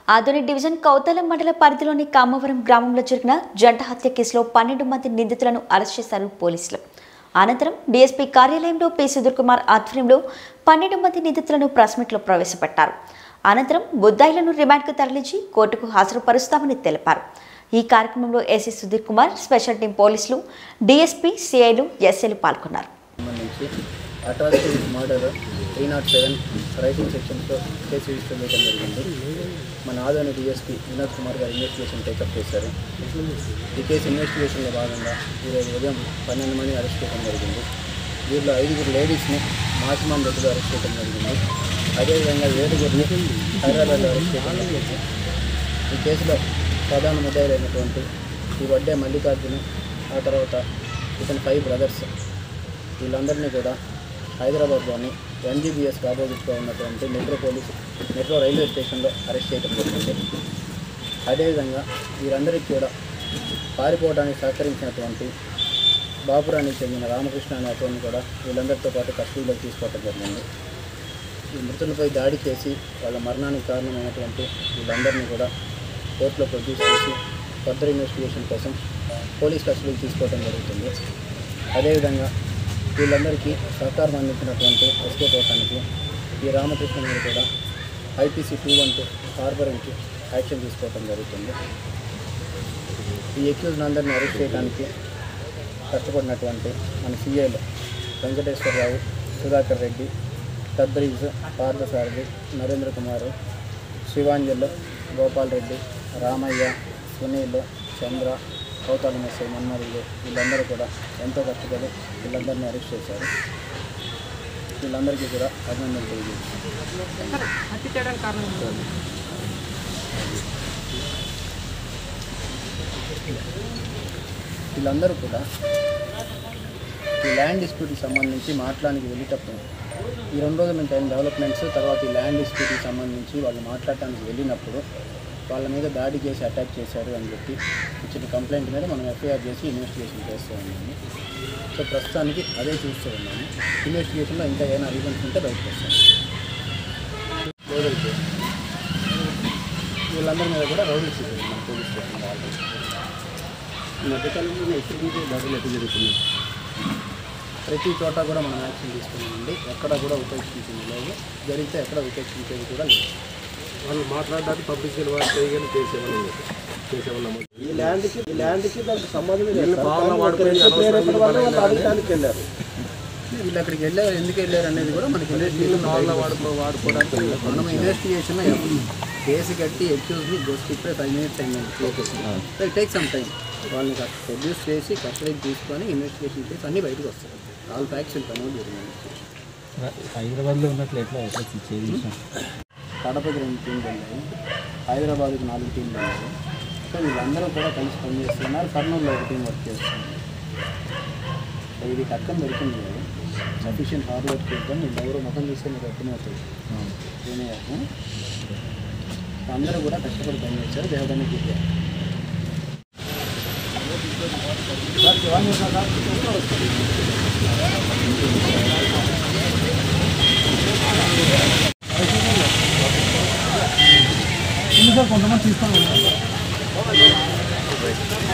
ఆధునిక డివిజన్ కౌతలం మండల పరిధిలోని కామవరం గ్రామంలో జరిగిన జంట హత్య కేసులో పన్నెండు మంది నిందితులను అరెస్ట్ చేశారు పోలీసులు అనంతరం డీఎస్పీ కార్యాలయంలో పి సుధీర్ కుమార్ ఆధ్వర్యంలో పన్నెండు మంది నిందితులను ప్రెస్ మీట్లో ప్రవేశపెట్టారు అనంతరం బుద్దాయిలను రిమాండ్కు తరలించి కోర్టుకు హాజరుపరుస్తామని తెలిపారు ఈ కార్యక్రమంలో AC Sudhir Kumar special team పోలీసులు డీఎస్పీ సిఐలు ఎస్ఏలు పాల్గొన్నారు సంబంధించి atrocity murder three not seven rioting సెక్షన్స్లో కేసు రిజిస్టర్ చేయడం జరిగింది మన ఆదోని డిఎస్పీ వినోద్ కుమార్ గారు ఇన్వెస్టిగేషన్ టేకప్ చేశారు ఈ కేసు ఇన్వెస్టిగేషన్లో భాగంగా ఈరోజు ఉదయం పన్నెండు మంది అరెస్ట్ చేయడం జరిగింది వీరిలో ఐదుగురు లేడీస్ని మాసిమాం దగ్గర అరెస్ట్ చేయడం జరిగింది అదేవిధంగా ఏడుగురిని హైదరాబాద్లో అరెస్ట్ చేయడం జరిగింది ఈ కేసులో ప్రధాన ముద్దాయిలైనటువంటి ఈ వడ్డే మల్లికార్జున ఆ తర్వాత ఇతని ఫైవ్ బ్రదర్స్ వీళ్ళందరినీ కూడా హైదరాబాద్లోని ఎన్జీబీఎస్కి ఆపోజిట్గా ఉన్నటువంటి మెట్రో పోలీస్ మెట్రో రైల్వే స్టేషన్లో అరెస్ట్ చేయడం జరిగింది అదేవిధంగా వీరందరికీ కూడా పారిపోవడానికి సహకరించినటువంటి బాపురానికి చెందిన రామకృష్ణ అనే అతన్ని కూడా వీళ్ళందరితో పాటు కస్టడీలోకి తీసుకోవడం జరిగింది ఈ మృతులపై దాడి చేసి వాళ్ళ మరణానికి కారణమైనటువంటి వీళ్ళందరినీ కూడా కోర్టులో ప్రొడ్యూస్ చేసి ఫర్దర్ ఇన్వెస్టిగేషన్ కోసం పోలీస్ కస్టడీకి తీసుకోవడం జరుగుతుంది అదేవిధంగా వీళ్ళందరికీ సహకారం అందించినటువంటి ఎస్కేప్ అవటానికి ఈ రామకృష్ణ మీద కూడా ఐపీసీ టూ వన్ టూ హార్బరింగ్కి యాక్షన్ తీసుకోవడం జరుగుతుంది ఈ ఎక్యూజ్ని అందరినీ అరెస్ట్ చేయడానికి కష్టపడినటువంటి మన సీఐలు వెంకటేశ్వరరావు సుధాకర్ రెడ్డి తబ్రీజ్ పార్థసారథి నరేంద్ర కుమార్ శివాంజలు గోపాల్ రెడ్డి రామయ్య సునీల్ చంద్ర కౌతాల మెస్సై మన్మరులు వీళ్ళందరూ కూడా ఎంతో కష్టపడి వీళ్ళందరినీ అరెస్ట్ చేశారు వీళ్ళందరికీ కూడా అభినందనలు తెలియజేస్తారు హత్య చేయడానికి కారణం ఏంటి? వీళ్ళందరూ కూడా ఈ ల్యాండ్ డిస్ప్యూట్కి సంబంధించి మాట్లాడానికి వెళ్ళేటప్పుడు ఈ రెండు రోజుల నుంచి అయిన డెవలప్మెంట్స్ తర్వాత ఈ ల్యాండ్ డిస్ప్యూట్కి సంబంధించి వాళ్ళు మాట్లాడటానికి వెళ్ళినప్పుడు వాళ్ళ మీద దాడి చేసి అటాక్ చేశారు అని చెప్పి ఇచ్చిన కంప్లైంట్ మీద మనం ఎఫ్ఐఆర్ చేసి ఇన్వెస్టిగేషన్ చేస్తూ ఉన్నాము సో ప్రస్తుతానికి అదే చూస్తూ ఉన్నాము ఇన్వెస్టిగేషన్లో ఇంకా ఏమైనా రీజన్స్ ఉంటే బయటకు వస్తాం రోజులకి వీళ్ళందరి మీద కూడా రౌడీ షీట్ మన పోలీస్ స్టేషన్ వాళ్ళు ఈ మధ్యకాలంలో ఎప్పుడు దాడులు ఎటు జరుగుతున్నాయి ప్రతి చోట కూడా మనం యాక్షన్ తీసుకున్నామండి ఎక్కడ కూడా ఉపేక్షించింది లేదు జరిగితే ఎక్కడ ఉపేక్షించేది కూడా లేదు వాళ్ళు మాట్లాడడానికి పబ్లిక్ వారు చేయగలి చేసేవాళ్ళు చేసేవాళ్ళం ఈ ల్యాండ్కి ఈ ల్యాండ్కి దానికి సంబంధం లేదు వీళ్ళు సార్. బాగా కానీ వాడుకొని ఒక రిస్క్ అనవసరంగా లేనప్పుడు వాళ్ళు పడేయాలని అడగడానికి వెళ్ళారు వీళ్ళు అక్కడికి వెళ్ళారు ఎందుకు వెళ్ళారు అనేది కూడా మనకి ఇన్వెస్టిగేషన్ వాళ్ళ వాడుకో వాడుకోవడానికి మనం ఇన్వెస్టిగేషన్ కేసు కట్టి ఎక్యూజ్ని జస్ట్ ఇప్పుడే ఫైవ్ మినిట్స్ అయిందండి టేక్ సమ్ టైం వాళ్ళని ప్రొడ్యూస్ చేసి కస్టడీకి తీసుకొని ఇన్వెస్టిగేషన్ చేసి అన్నీ బయటకు వస్తాయి ఆల్ ఫ్యాక్ట్స్ ప్రమోట్ జరిగింది హైదరాబాద్లో ఉన్నట్లు ఎట్లా ఎట్లా చేయించాం కడపకి రెండు టీంలు వెళ్ళాయి హైదరాబాద్కి నాలుగు టీంలు వెళ్ళాయి సో వీళ్ళందరూ కూడా కలిసి పనిచేస్తున్నారు కర్నూలులో ఒక టీం వర్క్ చేస్తుంది సో ఇది కక్కం దొరికింది కదా సఫిషియంట్ హార్డ్ వర్క్ చేద్దాం వీళ్ళు ఎవరో ముఖం చూస్తే మీకు అర్థమవుతుంది జూనియర్ అందరూ కూడా కష్టపడి పనిచేస్తారు దేవదాన్ని చూపారు కొంతమంది తీసుకోవాలి